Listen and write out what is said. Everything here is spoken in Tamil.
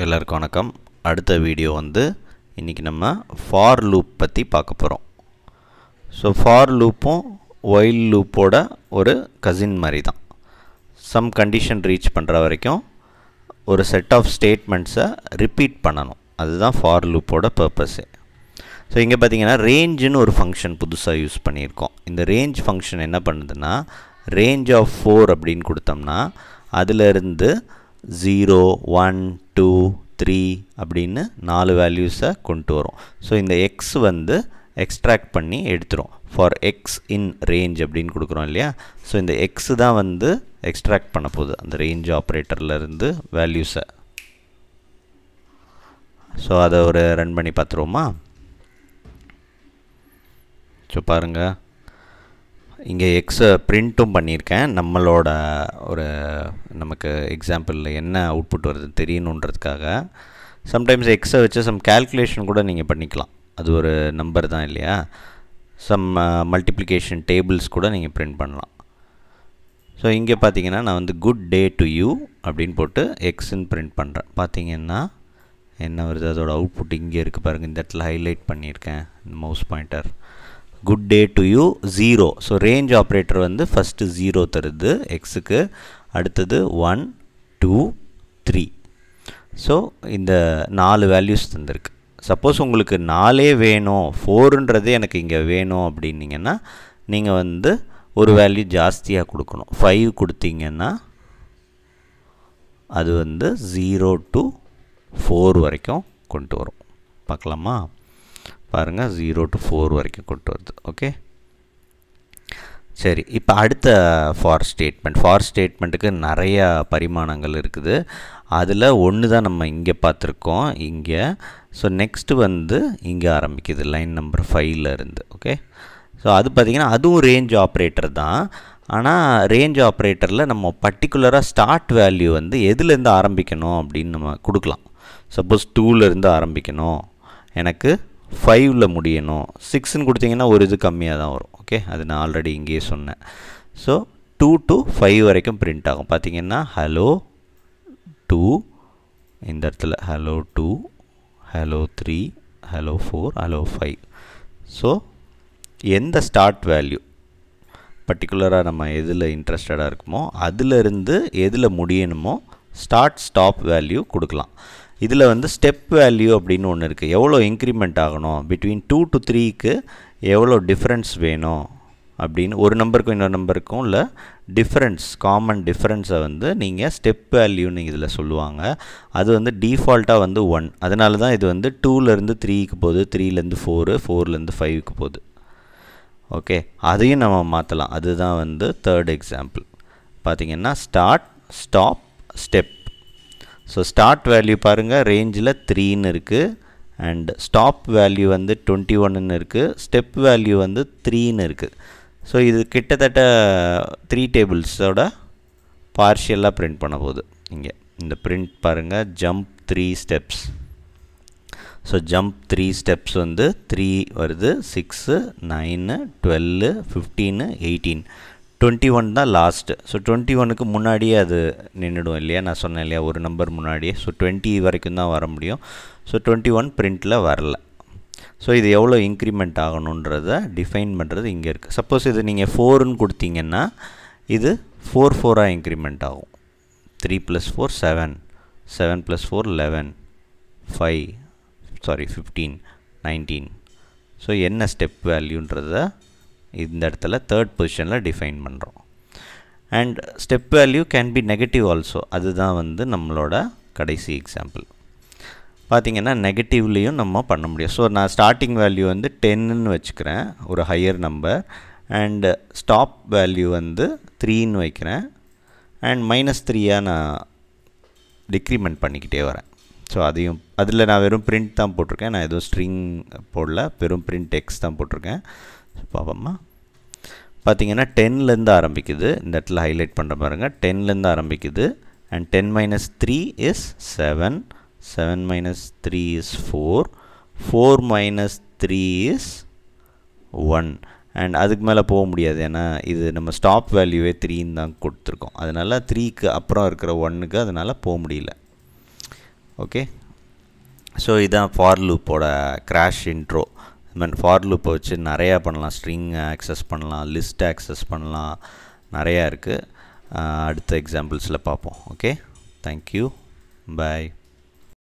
எல்லாருக்கும் வணக்கம் அடுத்த வீடியோ வந்து இன்றைக்கி நம்ம ஃபார் லூப் பற்றி பார்க்க போகிறோம் ஸோ ஃபார் லூப்பும் ஒயில் லூப்போட ஒரு கசின் மாதிரி தான் சம் கண்டிஷன் ரீச் பண்ணுற வரைக்கும் ஒரு செட் ஆஃப் ஸ்டேட்மெண்ட்ஸை ரிப்பீட் பண்ணணும் அதுதான் ஃபார் லூப்போட பர்பஸே ஸோ இங்கே பார்த்தீங்கன்னா ரேஞ்சுன்னு ஒரு ஃபங்க்ஷன் புதுசாக யூஸ் பண்ணியிருக்கோம் இந்த ரேஞ்ச் ஃபங்க்ஷன் என்ன பண்ணுதுன்னா ரேஞ்ச் ஆஃப் ஃபோர் அப்படின்னு கொடுத்தோம்னா அதிலிருந்து ஜீரோ ஒன் டூ த்ரீ அப்படின்னு நாலு வேல்யூஸை கொண்டு வரும் ஸோ இந்த எக்ஸ் வந்து எக்ஸ்ட்ராக்ட் பண்ணி எடுத்துரும் ஃபார் எக்ஸ் இன் ரேஞ்ச் அப்படின்னு கொடுக்குறோம் இல்லையா ஸோ இந்த எக்ஸ் தான் வந்து எக்ஸ்ட்ராக்ட் பண்ண போகுது அந்த ரேஞ்ச் ஆப்ரேட்டர்லேருந்து வேல்யூஸை ஸோ அதை ஒரு ரன் பண்ணி பார்த்துருவோமா ஸோ பாருங்கள் இங்கே எக்ஸை ப்ரிண்ட்டும் பண்ணியிருக்கேன் நம்மளோட ஒரு நமக்கு எக்ஸாம்பிளில் என்ன அவுட்புட் வருது தெரியணுன்றதுக்காக சம்டைம்ஸ் எக்ஸை வச்சு சம் கேல்குலேஷன் கூட நீங்கள் பண்ணிக்கலாம் அது ஒரு நம்பர் தான் இல்லையா சம் மல்டிப்ளிகேஷன் டேபிள்ஸ் கூட நீங்கள் பிரிண்ட் பண்ணலாம் ஸோ இங்கே பார்த்தீங்கன்னா நான் வந்து குட் டே டு யூ அப்படின்னு போட்டு எக்ஸ்ன்னு பிரிண்ட் பண்ணுறேன் பார்த்தீங்கன்னா என்ன வருது அதோட அவுட்புட் இங்கே இருக்குது பாருங்கள் இந்த இடத்துல ஹைலைட் பண்ணியிருக்கேன் mouse pointer good day to you zero so range operator வந்து ஃபஸ்ட்டு ஜீரோ தருது எக்ஸுக்கு அடுத்தது ஒன் டூ த்ரீ ஸோ இந்த நாலு வேல்யூஸ் தந்திருக்கு சப்போஸ் உங்களுக்கு நாலே வேணும் ஃபோருன்றது எனக்கு இங்கே வேணும் அப்படின்னீங்கன்னா நீங்கள் வந்து ஒரு வேல்யூ ஜாஸ்தியாக கொடுக்கணும் ஃபைவ் கொடுத்தீங்கன்னா அது வந்து ஜீரோ டு ஃபோர் வரைக்கும் கொண்டு வரும் பார்க்கலாமா பாருங்கள் ஜீரோ டு ஃபோர் வரைக்கும் கொண்டு வருது ஓகே சரி இப்போ அடுத்த ஃபார் ஸ்டேட்மெண்ட் ஃபார் ஸ்டேட்மெண்ட்டுக்கு நிறையா பரிமாணங்கள் இருக்குது அதில் ஒன்று தான் நம்ம இங்கே பார்த்துருக்கோம் இங்கே ஸோ நெக்ஸ்ட்டு வந்து இங்கே ஆரம்பிக்குது லைன் நம்பர் ஃபைவ்ல இருந்து ஓகே ஸோ அது பார்த்திங்கன்னா அதுவும் ரேஞ்ச் ஆப்ரேட்டர் தான் ஆனால் ரேஞ்ச் ஆப்ரேட்டரில் நம்ம பர்டிகுலராக ஸ்டார்ட் வேல்யூ வந்து எதுலேருந்து ஆரம்பிக்கணும் அப்படின்னு நம்ம கொடுக்கலாம் சப்போஸ் டூலேருந்து ஆரம்பிக்கணும் எனக்கு ஃபைவ்ல முடியணும் சிக்ஸ்ன்னு கொடுத்தீங்கன்னா ஒரு இது கம்மியாக தான் வரும் ஓகே அது நான் ஆல்ரெடி இங்கேயே சொன்னேன் ஸோ டூ டு ஃபைவ் வரைக்கும் பிரிண்ட் ஆகும் பார்த்தீங்கன்னா ஹலோ டூ இந்த இடத்துல hello two hello three hello four hello five so எந்த ஸ்டார்ட் வேல்யூ பர்டிகுலராக நம்ம எதில் இன்ட்ரெஸ்டடாக இருக்குமோ அதிலிருந்து எதில் முடியணுமோ ஸ்டார்ட் ஸ்டாப் வேல்யூ கொடுக்கலாம் இதில் வந்து ஸ்டெப் வேல்யூ அப்படின்னு ஒன்று இருக்குது எவ்வளோ இன்க்ரிமெண்ட் ஆகணும் பிட்வீன் டூ டு த்ரீக்கு எவ்வளோ டிஃப்ரென்ஸ் வேணும் அப்படின்னு ஒரு நம்பருக்கும் இன்னொரு நம்பருக்கும் இல்லை டிஃப்ரென்ஸ் காமன் டிஃப்ரென்ஸை வந்து நீங்கள் ஸ்டெப் வேல்யூன்னு இதில் சொல்லுவாங்க அது வந்து டிஃபால்ட்டாக வந்து ஒன் அதனால தான் இது வந்து டூலேருந்து த்ரீக்கு போகுது த்ரீலேருந்து ஃபோரு ஃபோர்லேருந்து ஃபைவுக்கு போகுது ஓகே அதையும் நம்ம மாற்றலாம் அதுதான் வந்து தேர்ட் எக்ஸாம்பிள் பார்த்திங்கன்னா start stop step so start value பாருங்கள் ரேஞ்சில் த்ரீன்னு இருக்குது அண்ட் ஸ்டாப் வேல்யூ வந்து டுவெண்ட்டி ஒன்னு இருக்குது ஸ்டெப் வேல்யூ வந்து த்ரீன்னு இருக்குது ஸோ இது கிட்டத்தட்ட த்ரீ டேபிள்ஸோட பார்ஷியலாக பிரிண்ட் பண்ண போகுது இங்கே இந்த பிரிண்ட் பாருங்கள் jump three steps so jump three steps வந்து த்ரீ வருது six nine twelve fifteen eighteen twenty one தான் லாஸ்ட்டு ஸோ டுவெண்ட்டி ஒனுக்கு முன்னாடியே அது நின்றுடும் இல்லையா நான் சொன்னேன் இல்லையா ஒரு நம்பர் முன்னாடியே ஸோ டுவெண்ட்டி வரைக்கும் தான் வர முடியும் ஸோ டுவெண்ட்டி ஒன் பிரிண்ட்டில் வரல ஸோ இது எவ்வளோ இன்க்ரிமெண்ட் ஆகணுன்றத டிஃபைன் பண்ணுறது இங்கே இருக்குது சப்போஸ் இது நீங்கள் ஃபோருன்னு கொடுத்தீங்கன்னா இது ஃபோர் ஃபோராக இன்க்ரிமெண்ட் ஆகும் three plus four seven seven plus four eleven five sorry fifteen nineteen so என்ன ஸ்டெப் வேல்யூன்றத இந்த இடத்துல தேர்ட் பொசிஷனில் டிஃபைன் பண்ணுறோம் and step value can be negative also அதுதான் வந்து நம்மளோட கடைசி எக்ஸாம்பிள் பார்த்திங்கன்னா நெகட்டிவ்லேயும் நம்ம பண்ண முடியும் ஸோ நான் ஸ்டார்டிங் வேல்யூ வந்து டென்னுன்னு வச்சுக்கிறேன் ஒரு higher number and stop value வந்து த்ரீன்னு வைக்கிறேன் அண்ட் மைனஸ் த்ரீயாக நான் டிக்ரிமெண்ட் பண்ணிக்கிட்டே வரேன் ஸோ அதையும் அதில் நான் வெறும் பிரிண்ட் தான் போட்டிருக்கேன் நான் எதுவும் ஸ்ட்ரிங் போடல வெறும் பிரிண்ட் டெக்ஸ்ட் தான் போட்டிருக்கேன் பார்ப்போம்மா பார்த்தீங்கன்னா டென்லேருந்து ஆரம்பிக்குது இந்த இடத்துல ஹைலைட் பண்ணுற பாருங்கள் டென்லேருந்து ஆரம்பிக்குது and ten minus three is seven seven minus three is four four minus three is one and அதுக்கு மேலே போக முடியாது ஏன்னா இது நம்ம ஸ்டாப் வேல்யூவே த்ரீன்னு தான் கொடுத்துருக்கோம் அதனால் த்ரீக்கு அப்புறம் இருக்கிற ஒன்றுக்கு அதனால் போக முடியல ஓகே ஸோ இதான் ஃபார் லூப்போட கிராஷ் இன்ட்ரோ மீன் ஃபார் லூப்பை வச்சு நிறையா பண்ணலாம் ஸ்ட்ரிங் ஆக்சஸ் பண்ணலாம் லிஸ்ட் ஆக்சஸ் பண்ணலாம் நிறையா இருக்குது அடுத்த எக்ஸாம்பிள்ஸில் பார்ப்போம் ஓகே தேங்க்யூ பாய்